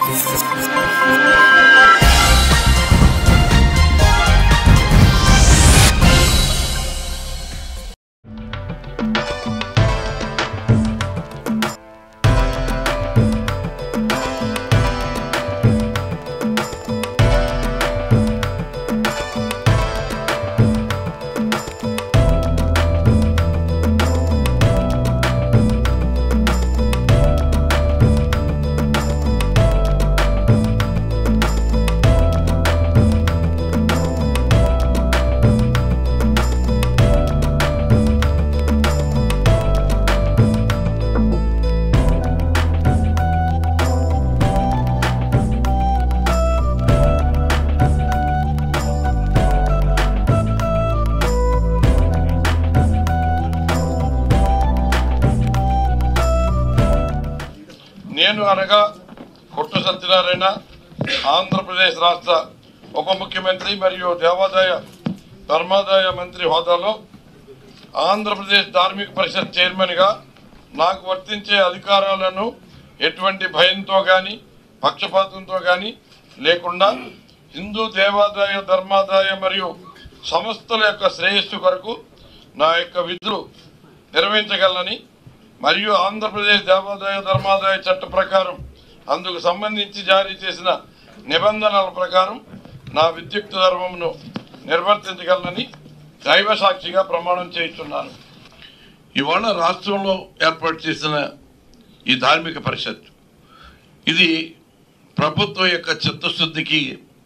నేను అనగా కొట్టు సత్యనారాయణ ఆంధ్రప్రదేశ్ రాష్ట్ర ఉప ముఖ్యమంత్రి మరియు దేవాదాయ ధర్మాదాయ మంత్రి హోదాలో ఆంధ్రప్రదేశ్ ధార్మిక పరిషత్ చైర్మన్గా నాకు వర్తించే అధికారాలను ఎటువంటి భయంతో కానీ పక్షపాతంతో కానీ లేకుండా హిందూ దేవాదాయ ధర్మాదాయ మరియు సంస్థల యొక్క శ్రేయస్సు కొరకు నా యొక్క విధులు నిర్వహించగలనని మరియు ఆంధ్రప్రదేశ్ దేవాదాయ ధర్మాదాయ చట్ట ప్రకారం అందుకు సంబంధించి జారీ చేసిన నిబంధనల ప్రకారం నా విద్యుక్త ధర్మమును నిర్వర్తించగలనని దైవ సాక్షిగా ప్రమాణం చేస్తున్నాను ఇవాళ రాష్ట్రంలో ఏర్పాటు చేసిన ఈ ధార్మిక పరిషత్ ఇది ప్రభుత్వం యొక్క చిత్తశుద్ధికి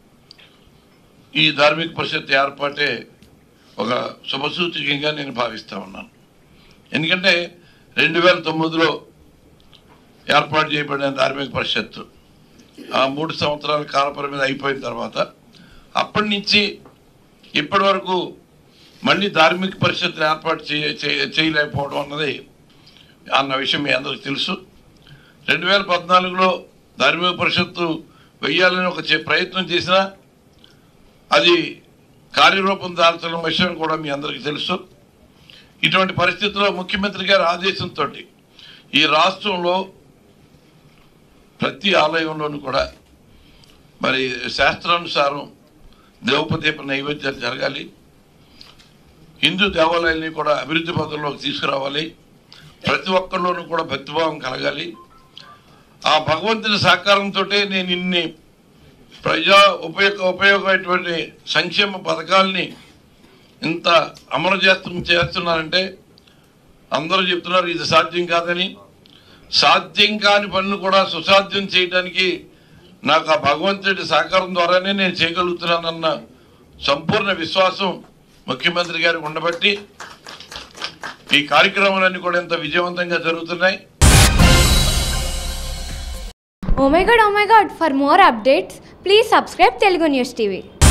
ఈ ధార్మిక పరిషత్ ఏర్పాటే ఒక శుభసూచకంగా నేను భావిస్తా ఉన్నాను ఎందుకంటే రెండు వేల తొమ్మిదిలో ఏర్పాటు చేయబడిన ధార్మిక పరిషత్ ఆ మూడు సంవత్సరాల కాలపరిమితి అయిపోయిన తర్వాత అప్పటి నుంచి ఇప్పటి వరకు మళ్ళీ ధార్మిక పరిషత్ని ఏర్పాటు చేయ చేయ- చేయలేకపోవడం అన్నది అన్న విషయం మీ అందరికీ తెలుసు రెండు వేల పద్నాలుగులో ధార్మిక పరిషత్తు వెయ్యాలని ఒక చే- ప్రయత్నం చేసినా అది కార్యరూపం దాల్చిన విషయం కూడా మీ అందరికీ తెలుసు ఇటువంటి పరిస్థితుల్లో ముఖ్యమంత్రి గారి ఆదేశంతో ఈ రాష్ట్రంలో ప్రతి ఆలయంలోనూ కూడా మరి శాస్త్రానుసారం దేవపదీప నైవేద్యాలు జరగాలి హిందూ దేవాలయాల్ని కూడా అభివృద్ధి పథంలోకి తీసుకురావాలి ప్రతి ఒక్కరిలోనూ కూడా భక్తిభావం కలగాలి ఆ భగవంతుని సహకారంతో నేను ఇన్ని ప్రజా ఉపయోగ ఉపయోగమైనటువంటి సంక్షేమ పథకాల్ని ఇంత అమలు చేస్తు చేస్తున్నారంటే అందరూ చెప్తున్నారు ఇది సాధ్యం కాదని సాధ్యం కాని పనులు కూడా సుసాధ్యం చేయడానికి నాకు ఆ భగవంతుడి సహకారం ద్వారానే నేను చేయగలుగుతున్నానన్న సంపూర్ణ విశ్వాసం ముఖ్యమంత్రి గారికి ఉండబట్టి ఈ కార్యక్రమాలన్నీ కూడా ఎంత విజయవంతంగా జరుగుతున్నాయి Oh my god, oh my god, for more updates, please subscribe Telugu News TV.